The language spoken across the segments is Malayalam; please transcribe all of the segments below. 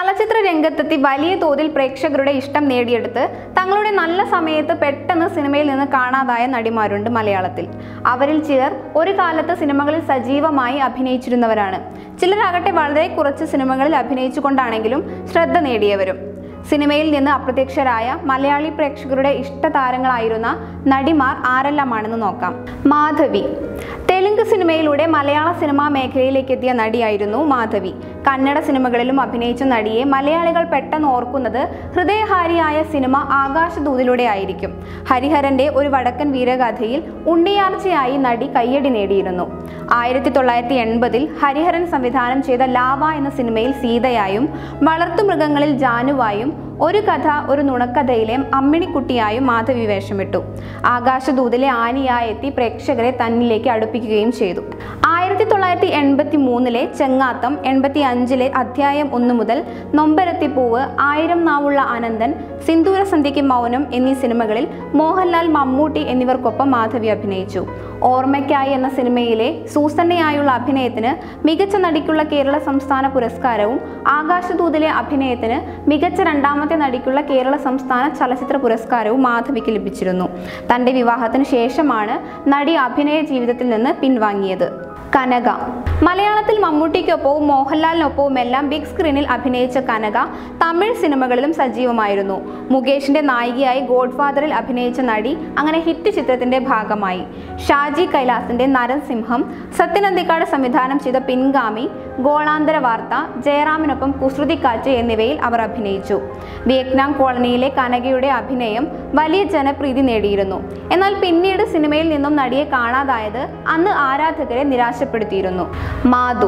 ചലച്ചിത്ര രംഗത്തെത്തി വലിയ തോതിൽ പ്രേക്ഷകരുടെ ഇഷ്ടം നേടിയെടുത്ത് തങ്ങളുടെ നല്ല സമയത്ത് പെട്ടെന്ന് സിനിമയിൽ നിന്ന് കാണാതായ നടിമാരുണ്ട് മലയാളത്തിൽ അവരിൽ ചിലർ ഒരു കാലത്ത് സിനിമകളിൽ സജീവമായി അഭിനയിച്ചിരുന്നവരാണ് ചിലരാകട്ടെ വളരെ കുറച്ച് സിനിമകളിൽ അഭിനയിച്ചുകൊണ്ടാണെങ്കിലും ശ്രദ്ധ നേടിയവരും സിനിമയിൽ നിന്ന് അപ്രത്യക്ഷരായ മലയാളി പ്രേക്ഷകരുടെ ഇഷ്ടതാരങ്ങളായിരുന്ന നടിമാർ ആരെല്ലാമാണെന്ന് നോക്കാം മാധവി തെലുങ്ക് സിനിമയിലൂടെ മലയാള സിനിമാ മേഖലയിലേക്ക് എത്തിയ നടിയായിരുന്നു മാധവി കന്നഡ സിനിമകളിലും അഭിനയിച്ച നടിയെ മലയാളികൾ പെട്ടെന്ന് ഓർക്കുന്നത് ഹൃദയഹാരിയായ സിനിമ ആകാശദൂതിലൂടെ ആയിരിക്കും ഹരിഹരന്റെ ഒരു വടക്കൻ വീരഗാഥയിൽ ഉണ്ണിയാർച്ചയായി നടി കയ്യടി നേടിയിരുന്നു ആയിരത്തി തൊള്ളായിരത്തി എൺപതിൽ ഹരിഹരൻ സംവിധാനം ചെയ്ത ലാവ എന്ന സിനിമയിൽ സീതയായും വളർത്തുമൃഗങ്ങളിൽ ജാനുവായും ഒരു കഥ ഒരു നുണക്കഥയിലെ അമ്മിണിക്കുട്ടിയായും മാധവി വേഷമിട്ടു ആകാശദൂതിലെ ആനിയായി എത്തി പ്രേക്ഷകരെ തന്നിലേക്ക് അടുപ്പിക്കുകയും ചെയ്തു ആയിരത്തി തൊള്ളായിരത്തി എൺപത്തി മൂന്നിലെ ചെങ്ങാത്തം എൺപത്തി അഞ്ചിലെ അധ്യായം ഒന്ന് മുതൽ നൊമ്പരത്തിപ്പൂവ് ആയിരം നാവുള്ള അനന്തൻ സിന്ദൂര സന്ധ്യയ്ക്ക് മൗനം എന്നീ സിനിമകളിൽ മോഹൻലാൽ മമ്മൂട്ടി എന്നിവർക്കൊപ്പം മാധവി അഭിനയിച്ചു ഓർമ്മയ്ക്കായി എന്ന സിനിമയിലെ സൂസന്നയായുള്ള അഭിനയത്തിന് മികച്ച നടിക്കുള്ള കേരള സംസ്ഥാന പുരസ്കാരവും ആകാശദൂതിലെ അഭിനയത്തിന് മികച്ച രണ്ടാമത്തെ നടിക്കുള്ള കേരള സംസ്ഥാന ചലച്ചിത്ര പുരസ്കാരവും മാധവിക്ക് ലഭിച്ചിരുന്നു തന്റെ വിവാഹത്തിന് ശേഷമാണ് നടി അഭിനയ ജീവിതത്തിൽ നിന്ന് പിൻവാങ്ങിയത് കനക മലയാളത്തിൽ മമ്മൂട്ടിക്കൊപ്പവും മോഹൻലാലിനൊപ്പവും എല്ലാം ബിഗ് സ്ക്രീനിൽ അഭിനയിച്ച കനക തമിഴ് സിനിമകളിലും സജീവമായിരുന്നു മുകേഷിന്റെ നായികയായി ഗോഡ്ഫാദറിൽ അഭിനയിച്ച നടി അങ്ങനെ ഹിറ്റ് ചിത്രത്തിന്റെ ഭാഗമായി ഷാജി കൈലാസിന്റെ നരസിംഹം സത്യനന്ദിക്കാട് സംവിധാനം ചെയ്ത പിൻഗാമി ഗോളാന്തര വാർത്ത ജയറാമിനൊപ്പം കുസൃതിക്കാറ്റ് എന്നിവയിൽ അവർ അഭിനയിച്ചു വിയറ്റ്നാം കോളനിയിലെ കനകയുടെ അഭിനയം വലിയ ജനപ്രീതി നേടിയിരുന്നു എന്നാൽ പിന്നീട് സിനിമയിൽ നിന്നും നടിയെ കാണാതായത് അന്ന് ആരാധകരെ നിരാശപ്പെടുത്തിയിരുന്നു മാധു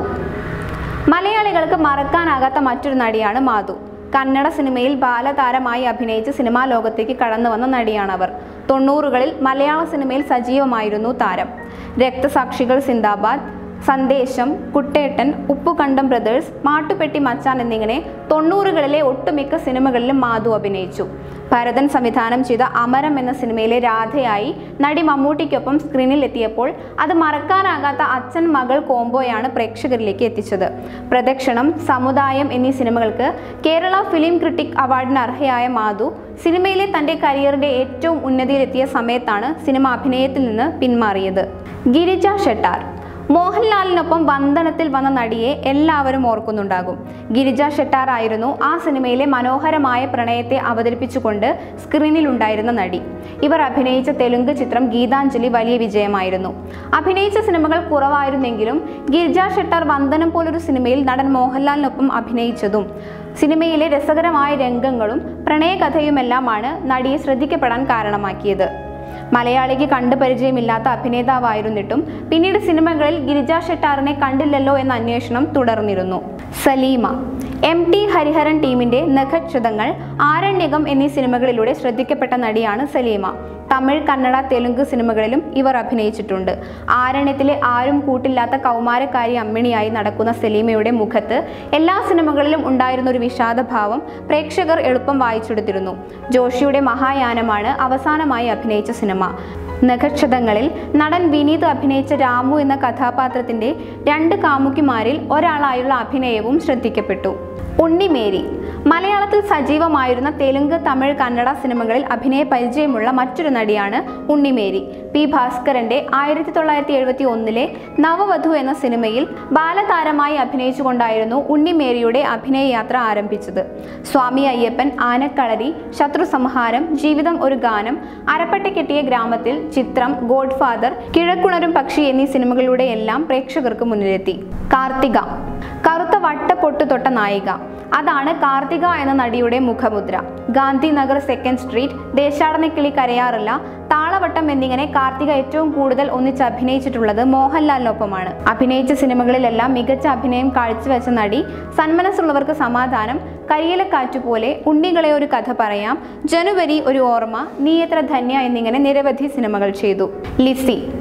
മലയാളികൾക്ക് മറക്കാനാകാത്ത മറ്റൊരു നടിയാണ് മാധു കന്നഡ സിനിമയിൽ ബാലതാരമായി അഭിനയിച്ച് സിനിമാ ലോകത്തേക്ക് കടന്നു വന്ന നടിയാണവർ തൊണ്ണൂറുകളിൽ മലയാള സിനിമയിൽ സജീവമായിരുന്നു താരം രക്തസാക്ഷികൾ സിന്ദാബാദ് സന്ദേശം കുട്ടേട്ടൻ ഉപ്പുകണ്ടം ബ്രദേഴ്സ് മാട്ടുപെട്ടി മച്ചാൻ എന്നിങ്ങനെ തൊണ്ണൂറുകളിലെ ഒട്ടുമിക്ക സിനിമകളിലും മാധു അഭിനയിച്ചു ഭരതൻ സംവിധാനം ചെയ്ത അമരം എന്ന സിനിമയിലെ രാധയായി നടി മമ്മൂട്ടിക്കൊപ്പം സ്ക്രീനിൽ എത്തിയപ്പോൾ അത് മറക്കാനാകാത്ത അച്ഛൻ മകൾ കോംബോയാണ് പ്രേക്ഷകരിലേക്ക് എത്തിച്ചത് പ്രദക്ഷിണം സമുദായം എന്നീ സിനിമകൾക്ക് കേരള ഫിലിം ക്രിട്ടിക് അവാർഡിന് അർഹയായ മാധു സിനിമയിലെ തന്റെ കരിയറിന്റെ ഏറ്റവും ഉന്നതിയിലെത്തിയ സമയത്താണ് സിനിമ അഭിനയത്തിൽ നിന്ന് പിന്മാറിയത് ഗിരിജ ഷെട്ടാർ മോഹൻലാലിനൊപ്പം വന്ദനത്തിൽ വന്ന നടിയെ എല്ലാവരും ഓർക്കുന്നുണ്ടാകും ഗിരിജ ഷെട്ടാർ ആയിരുന്നു ആ സിനിമയിലെ മനോഹരമായ പ്രണയത്തെ അവതരിപ്പിച്ചുകൊണ്ട് സ്ക്രീനിലുണ്ടായിരുന്ന നടി ഇവർ അഭിനയിച്ച തെലുങ്ക് ചിത്രം ഗീതാഞ്ജലി വലിയ വിജയമായിരുന്നു അഭിനയിച്ച സിനിമകൾ കുറവായിരുന്നെങ്കിലും ഗിരിജ ഷെട്ടാർ വന്ദനം പോലൊരു സിനിമയിൽ നടൻ മോഹൻലാലിനൊപ്പം അഭിനയിച്ചതും സിനിമയിലെ രസകരമായ രംഗങ്ങളും പ്രണയകഥയുമെല്ലാമാണ് നടിയെ ശ്രദ്ധിക്കപ്പെടാൻ കാരണമാക്കിയത് മലയാളിക്ക് കണ്ടു പരിചയമില്ലാത്ത അഭിനേതാവായിരുന്നിട്ടും പിന്നീട് സിനിമകളിൽ ഗിരിജ ഷെട്ടാറിനെ കണ്ടില്ലല്ലോ എന്ന അന്വേഷണം തുടർന്നിരുന്നു സലീമ എം ടി ഹരിഹരൻ ടീമിന്റെ നഖക്ഷതങ്ങൾ ആരണ്യകം എന്നീ സിനിമകളിലൂടെ ശ്രദ്ധിക്കപ്പെട്ട നടിയാണ് സലീമ തമിഴ് കന്നഡ തെലുങ്ക് സിനിമകളിലും ഇവർ അഭിനയിച്ചിട്ടുണ്ട് ആരണ്യത്തിലെ ആരും കൂട്ടില്ലാത്ത കൗമാരക്കാരി അമ്മിണിയായി നടക്കുന്ന സലീമയുടെ മുഖത്ത് എല്ലാ സിനിമകളിലും ഉണ്ടായിരുന്ന ഒരു വിഷാദഭാവം പ്രേക്ഷകർ എളുപ്പം വായിച്ചെടുത്തിരുന്നു ജോഷിയുടെ മഹായാനമാണ് അവസാനമായി അഭിനയിച്ച സിനിമ നഖക്ഷതങ്ങളിൽ നടൻ വിനീത് അഭിനയിച്ച രാമു എന്ന കഥാപാത്രത്തിന്റെ രണ്ട് കാമുക്കിമാരിൽ ഒരാളായുള്ള അഭിനയവും ശ്രദ്ധിക്കപ്പെട്ടു ഉണ്ണിമേരി മലയാളത്തിൽ സജീവമായിരുന്ന തെലുങ്ക് തമിഴ് കന്നഡ സിനിമകളിൽ അഭിനയ പരിചയമുള്ള മറ്റൊരു നടിയാണ് ഉണ്ണിമേരി പി ഭാസ്കരന്റെ ആയിരത്തി തൊള്ളായിരത്തി എഴുപത്തി ഒന്നിലെ നവവധു എന്ന സിനിമയിൽ ബാലതാരമായി അഭിനയിച്ചുകൊണ്ടായിരുന്നു ഉണ്ണിമേരിയുടെ അഭിനയ യാത്ര ആരംഭിച്ചത് സ്വാമി അയ്യപ്പൻ ആനക്കളരി ശത്രു സംഹാരം ജീവിതം ഒരു ഗാനം അരപ്പട്ട കെട്ടിയ ഗ്രാമത്തിൽ ചിത്രം ഗോഡ് ഫാദർ കിഴക്കുണരും പക്ഷി എന്നീ സിനിമകളിലൂടെയെല്ലാം പ്രേക്ഷകർക്ക് മുന്നിലെത്തി കാർത്തിക കറുത്ത വട്ട പൊട്ടു തൊട്ട നായിക അതാണ് കാർത്തിക എന്ന നടിയുടെ മുഖമുദ്ര ഗാന്ധിനഗർ സെക്കൻഡ് സ്ട്രീറ്റ് ദേശാടനക്കിളി കരയാറില്ല താളവട്ടം എന്നിങ്ങനെ കാർത്തിക ഏറ്റവും കൂടുതൽ ഒന്നിച്ച് അഭിനയിച്ചിട്ടുള്ളത് മോഹൻലാലിനൊപ്പമാണ് അഭിനയിച്ച സിനിമകളിലെല്ലാം മികച്ച അഭിനയം കാഴ്ചവെച്ച നടി സന്മനസ്സുള്ളവർക്ക് സമാധാനം കരിയിലക്കാറ്റു പോലെ ഉണ്ണികളെ ഒരു കഥ പറയാം ജനുവരി ഒരു ഓർമ്മ നീ എത്ര ധന്യ എന്നിങ്ങനെ നിരവധി സിനിമകൾ ചെയ്തു ലിസി ഒരു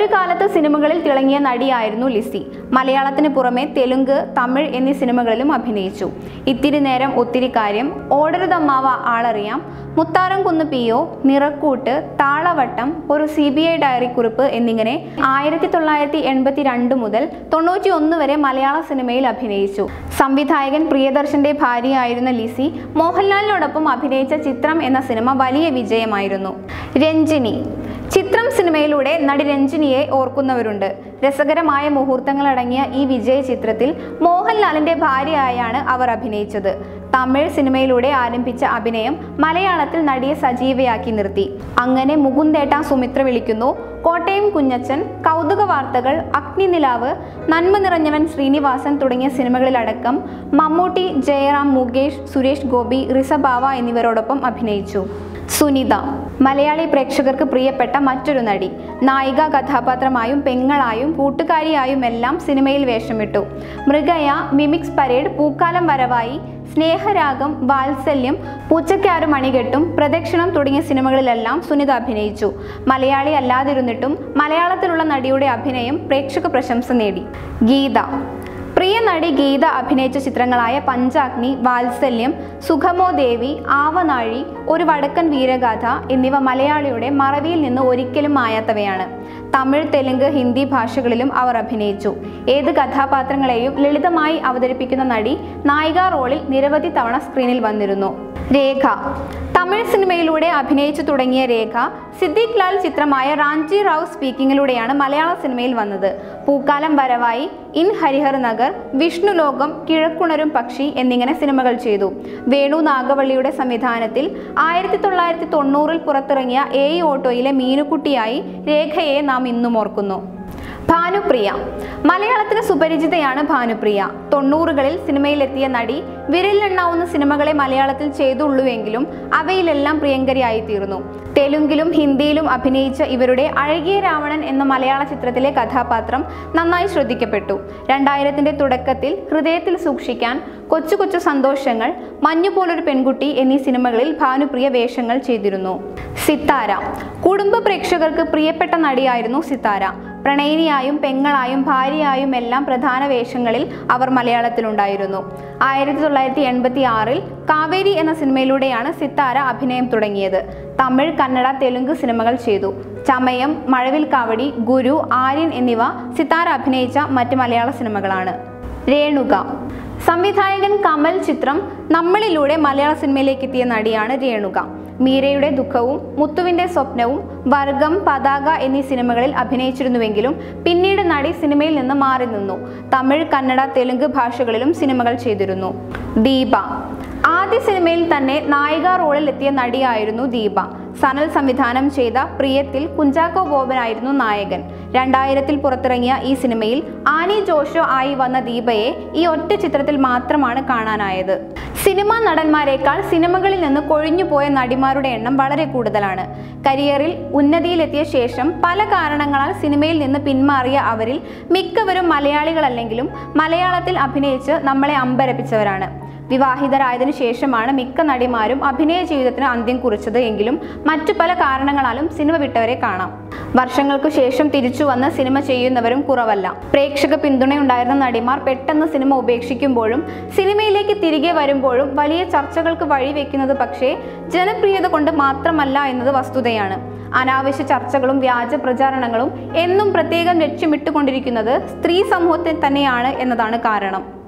ഒരു കാലത്ത് സിനിമകളിൽ തിളങ്ങിയ നടിയായിരുന്നു ലിസി മലയാളത്തിന് പുറമെ തെലുങ്ക് തമിഴ് എന്നീ സിനിമകളിലും അഭിനയിച്ചു ഇത്തിരി നേരം ഒത്തിരി കാര്യം ഓടരുതമ്മാവ ആളറിയാം മുത്താരം കുന്ന് പി ഒ നിറക്കൂട്ട് താളവട്ടം ഒരു സി ബി ഐ ഡയറി കുറിപ്പ് എന്നിങ്ങനെ ആയിരത്തി തൊള്ളായിരത്തി എൺപത്തി രണ്ട് മുതൽ തൊണ്ണൂറ്റി ഒന്ന് വരെ മലയാള സിനിമയിൽ അഭിനയിച്ചു സംവിധായകൻ പ്രിയദർശന്റെ ഭാര്യയായിരുന്ന ലിസി മോഹൻലാലിനോടൊപ്പം അഭിനയിച്ച ചിത്രം എന്ന സിനിമ വലിയ വിജയമായിരുന്നു രഞ്ജിനി ചിത്രം സിനിമയിലൂടെ നടി രഞ്ജിനിയെ ഓർക്കുന്നവരുണ്ട് രസകരമായ മുഹൂർത്തങ്ങളടങ്ങിയ ഈ വിജയ ചിത്രത്തിൽ മോഹൻലാലിന്റെ ഭാര്യയായാണ് അവർ അഭിനയിച്ചത് തമിഴ് സിനിമയിലൂടെ ആരംഭിച്ച അഭിനയം മലയാളത്തിൽ നടിയെ സജീവയാക്കി നിർത്തി അങ്ങനെ മുകുന്ദേട്ട സുമിത്ര വിളിക്കുന്നു കോട്ടയം കുഞ്ഞച്ചൻ കൗതുക വാർത്തകൾ അഗ്നിനിലാവ് നന്മ നിറഞ്ഞവൻ ശ്രീനിവാസൻ തുടങ്ങിയ സിനിമകളിലടക്കം മമ്മൂട്ടി ജയറാം മുകേഷ് സുരേഷ് ഗോപി റിസബാവ എന്നിവരോടൊപ്പം അഭിനയിച്ചു സുനിത മലയാളി പ്രേക്ഷകർക്ക് പ്രിയപ്പെട്ട മറ്റൊരു നടി നായിക കഥാപാത്രമായും പെങ്ങളായും കൂട്ടുകാരിയായും എല്ലാം സിനിമയിൽ വേഷമിട്ടു മൃഗയ മിമിക്സ് പരേഡ് പൂക്കാലം വരവായി സ്നേഹരാഗം വാത്സല്യം പൂച്ചക്കാരു മണികെട്ടും പ്രദക്ഷിണം തുടങ്ങിയ സിനിമകളിലെല്ലാം സുനിത അഭിനയിച്ചു മലയാളി അല്ലാതിരുന്നിട്ടും മലയാളത്തിലുള്ള നടിയുടെ അഭിനയം പ്രേക്ഷക പ്രശംസ നേടി ഗീത പ്രിയ നടി ഗീത അഭിനയിച്ച ചിത്രങ്ങളായ പഞ്ചാഗ്നി വാത്സല്യം സുഖമോ ദേവി ആവനാഴി ഒരു വടക്കൻ വീരഗാഥ എന്നിവ മലയാളിയുടെ മറവിയിൽ നിന്ന് ഒരിക്കലും മായാത്തവയാണ് തമിഴ് തെലുങ്ക് ഹിന്ദി ഭാഷകളിലും അവർ അഭിനയിച്ചു ഏത് കഥാപാത്രങ്ങളെയും ലളിതമായി അവതരിപ്പിക്കുന്ന നടി നായികാ റോളിൽ നിരവധി തവണ സ്ക്രീനിൽ വന്നിരുന്നു രേഖ തമിഴ് സിനിമയിലൂടെ അഭിനയിച്ചു തുടങ്ങിയ രേഖ സിദ്ദിഖ് ലാൽ ചിത്രമായ റാഞ്ചി റാവു സ്പീക്കിങ്ങിലൂടെയാണ് മലയാള സിനിമയിൽ വന്നത് പൂക്കാലം വരവായി ഇൻ ഹരിഹർ നഗർ വിഷ്ണു ലോകം കിഴക്കുണരും പക്ഷി എന്നിങ്ങനെ സിനിമകൾ ചെയ്തു വേണു നാഗവള്ളിയുടെ സംവിധാനത്തിൽ ആയിരത്തി തൊള്ളായിരത്തി തൊണ്ണൂറിൽ പുറത്തിറങ്ങിയ എ ഓട്ടോയിലെ മീനുക്കുട്ടിയായി രേഖയെ നാം ഇന്നും ഓർക്കുന്നു ഭാനുപ്രിയ മലയാളത്തിന് സുപരിചിതയാണ് ഭാനുപ്രിയ തൊണ്ണൂറുകളിൽ സിനിമയിലെത്തിയ നടി വിരലിലെണ്ണാവുന്ന സിനിമകളെ മലയാളത്തിൽ ചെയ്തുള്ളൂവെങ്കിലും അവയിലെല്ലാം പ്രിയങ്കരിയായി തീർന്നു തെലുങ്കിലും ഹിന്ദിയിലും അഭിനയിച്ച ഇവരുടെ അഴകിയ രാവണൻ എന്ന മലയാള ചിത്രത്തിലെ കഥാപാത്രം നന്നായി ശ്രദ്ധിക്കപ്പെട്ടു രണ്ടായിരത്തിന്റെ തുടക്കത്തിൽ ഹൃദയത്തിൽ സൂക്ഷിക്കാൻ കൊച്ചു കൊച്ചു സന്തോഷങ്ങൾ മഞ്ഞുപോലൊരു പെൺകുട്ടി എന്നീ സിനിമകളിൽ ഭാനുപ്രിയ വേഷങ്ങൾ ചെയ്തിരുന്നു സിത്താര കുടുംബ പ്രേക്ഷകർക്ക് പ്രിയപ്പെട്ട നടിയായിരുന്നു സിത്താര പ്രണയിനിയായും പെങ്ങളായും ഭാര്യയായും എല്ലാം പ്രധാന വേഷങ്ങളിൽ അവർ മലയാളത്തിലുണ്ടായിരുന്നു ആയിരത്തി തൊള്ളായിരത്തി എൺപത്തി ആറിൽ കാവേരി എന്ന സിനിമയിലൂടെയാണ് സിത്താര അഭിനയം തുടങ്ങിയത് തമിഴ് കന്നഡ തെലുങ്ക് സിനിമകൾ ചെയ്തു ചമയം മഴവിൽ കാവടി ഗുരു ആര്യൻ എന്നിവ സിത്താര അഭിനയിച്ച മറ്റ് മലയാള സിനിമകളാണ് രേണുക സംവിധായകൻ കമൽ ചിത്രം നമ്മളിലൂടെ മലയാള സിനിമയിലേക്ക് എത്തിയ നടിയാണ് രേണുക മീരയുടെ ദുഃഖവും മുത്തുവിന്റെ സ്വപ്നവും വർഗം പതാക എന്നീ സിനിമകളിൽ അഭിനയിച്ചിരുന്നുവെങ്കിലും പിന്നീട് നടി സിനിമയിൽ നിന്ന് മാറി നിന്നു തമിഴ് കന്നഡ തെലുങ്ക് ഭാഷകളിലും സിനിമകൾ ചെയ്തിരുന്നു ദീപ ആദ്യ സിനിമയിൽ തന്നെ നായിക റോളിൽ എത്തിയ നടിയായിരുന്നു ദീപ സനൽ സംവിധാനം ചെയ്ത പ്രിയത്തിൽ കുഞ്ചാക്കോ ബോബനായിരുന്നു നായകൻ രണ്ടായിരത്തിൽ പുറത്തിറങ്ങിയ ഈ സിനിമയിൽ ആനി ജോഷോ ആയി വന്ന ദീപയെ ഈ ഒറ്റ ചിത്രത്തിൽ മാത്രമാണ് കാണാനായത് സിനിമാ നടന്മാരെക്കാൾ സിനിമകളിൽ നിന്ന് കൊഴിഞ്ഞുപോയ നടിമാരുടെ എണ്ണം വളരെ കൂടുതലാണ് കരിയറിൽ ഉന്നതിയിലെത്തിയ ശേഷം പല കാരണങ്ങളാൽ സിനിമയിൽ നിന്ന് പിന്മാറിയ അവരിൽ മിക്കവരും മലയാളികളല്ലെങ്കിലും മലയാളത്തിൽ അഭിനയിച്ച് നമ്മളെ അമ്പരപ്പിച്ചവരാണ് വിവാഹിതരായതിനു ശേഷമാണ് മിക്ക നടിമാരും അഭിനയ ജീവിതത്തിന് അന്ത്യം കുറിച്ചത് എങ്കിലും മറ്റു പല കാരണങ്ങളാലും സിനിമ വിട്ടവരെ കാണാം വർഷങ്ങൾക്കു ശേഷം തിരിച്ചു വന്ന് സിനിമ ചെയ്യുന്നവരും കുറവല്ല പ്രേക്ഷക പിന്തുണയുണ്ടായിരുന്ന നടിമാർ പെട്ടെന്ന് സിനിമ ഉപേക്ഷിക്കുമ്പോഴും സിനിമയിലേക്ക് തിരികെ വരുമ്പോഴും വലിയ ചർച്ചകൾക്ക് വഴിവെക്കുന്നത് പക്ഷേ ജനപ്രിയത കൊണ്ട് മാത്രമല്ല എന്നത് വസ്തുതയാണ് അനാവശ്യ ചർച്ചകളും വ്യാജ പ്രചാരണങ്ങളും എന്നും പ്രത്യേകം ലക്ഷ്യമിട്ടുകൊണ്ടിരിക്കുന്നത് സ്ത്രീ സമൂഹത്തെ തന്നെയാണ് എന്നതാണ് കാരണം